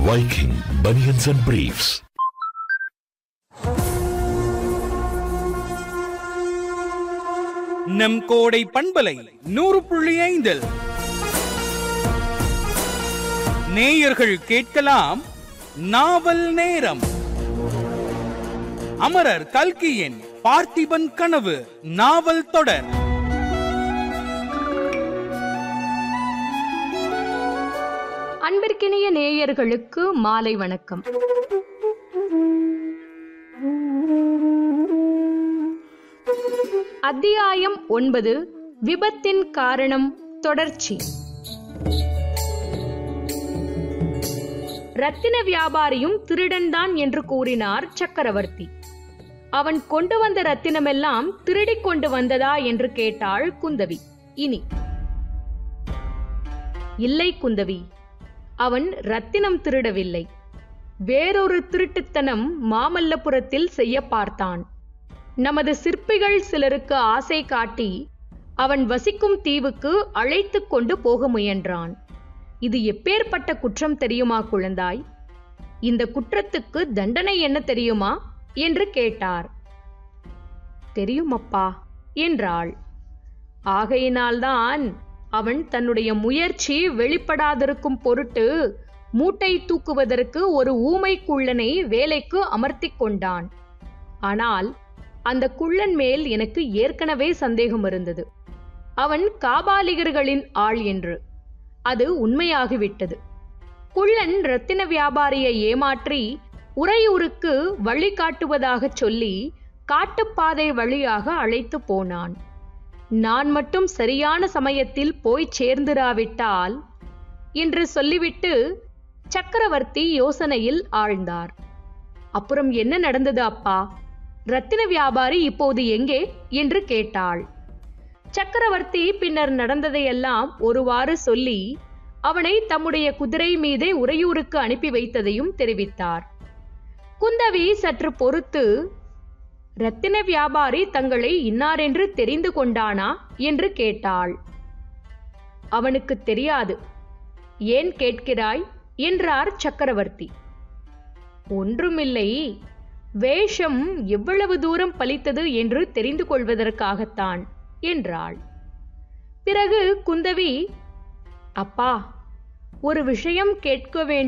Viking Bunions and Briefs. நம் கோடை பண்பலை நூறு புள்ளி ஐந்தில் நேயர்கள் கேட்கலாம் நாவல் நேரம் அமரர் கல்கியின் பார்த்திபன் கனவு நாவல் தொடர் அன்பிற்கினிய நேயர்களுக்கு மாலை வணக்கம் அத்தியாயம் ஒன்பது விபத்தின் காரணம் தொடர்ச்சி ரத்தின வியாபாரியும் திருடன்தான் என்று கூறினார் சக்கரவர்த்தி அவன் கொண்டு வந்த ரத்தினமெல்லாம் திருடிக் கொண்டு வந்ததா என்று கேட்டாள் குந்தவி இனி இல்லை குந்தவி அவன் ரத்தினம் திருடவில்லை வேறொரு திருட்டுத்தனம் மாமல்லபுரத்தில் செய்ய பார்த்தான் நமது சிற்பிகள் சிலருக்கு ஆசை காட்டி அவன் வசிக்கும் தீவுக்கு அழைத்து கொண்டு போக முயன்றான் இது எப்பேற்பட்ட குற்றம் தெரியுமா குழந்தாய் இந்த குற்றத்துக்கு தண்டனை என்ன தெரியுமா என்று கேட்டார் தெரியுமப்பா என்றாள் ஆகையினால்தான் அவன் தன்னுடைய முயற்சி வெளிப்படாதிருக்கும் பொருட்டு மூட்டை தூக்குவதற்கு ஒரு ஊமை குள்ளனை வேலைக்கு அமர்த்திக் கொண்டான் ஆனால் அந்த குள்ளன் மேல் எனக்கு ஏற்கனவே சந்தேகம் இருந்தது அவன் காபாலிகர்களின் ஆள் என்று அது உண்மையாகிவிட்டது குள்ளன் ரத்தின வியாபாரியை ஏமாற்றி உறையூருக்கு வழி காட்டுவதாகச் சொல்லி காட்டுப்பாதை வழியாக அழைத்து போனான் நான் மட்டும் சரியான சமயத்தில் போய் சேர்ந்திராவிட்டால் என்று சொல்லிவிட்டு சக்கரவர்த்தி யோசனையில் ஆழ்ந்தார் அப்புறம் என்ன நடந்தது அப்பா ரத்தின வியாபாரி இப்போது எங்கே என்று கேட்டாள் சக்கரவர்த்தி பின்னர் நடந்ததையெல்லாம் ஒருவாறு சொல்லி அவனை தம்முடைய குதிரை மீதே உறையூருக்கு அனுப்பி வைத்ததையும் தெரிவித்தார் குந்தவி சற்று பொறுத்து ரத்தின வியாபாரி தங்களை இன்னாரென்று தெரிந்து கொண்டானா என்று கேட்டாள் அவனுக்கு தெரியாது ஏன் கேட்கிறாய் என்றார் சக்கரவர்த்தி ஒன்றுமில்லை வேஷம் எவ்வளவு தூரம் பலித்தது என்று தெரிந்து கொள்வதற்காகத்தான் என்றாள் பிறகு குந்தவி அப்பா ஒரு விஷயம் கேட்க வேண்டும்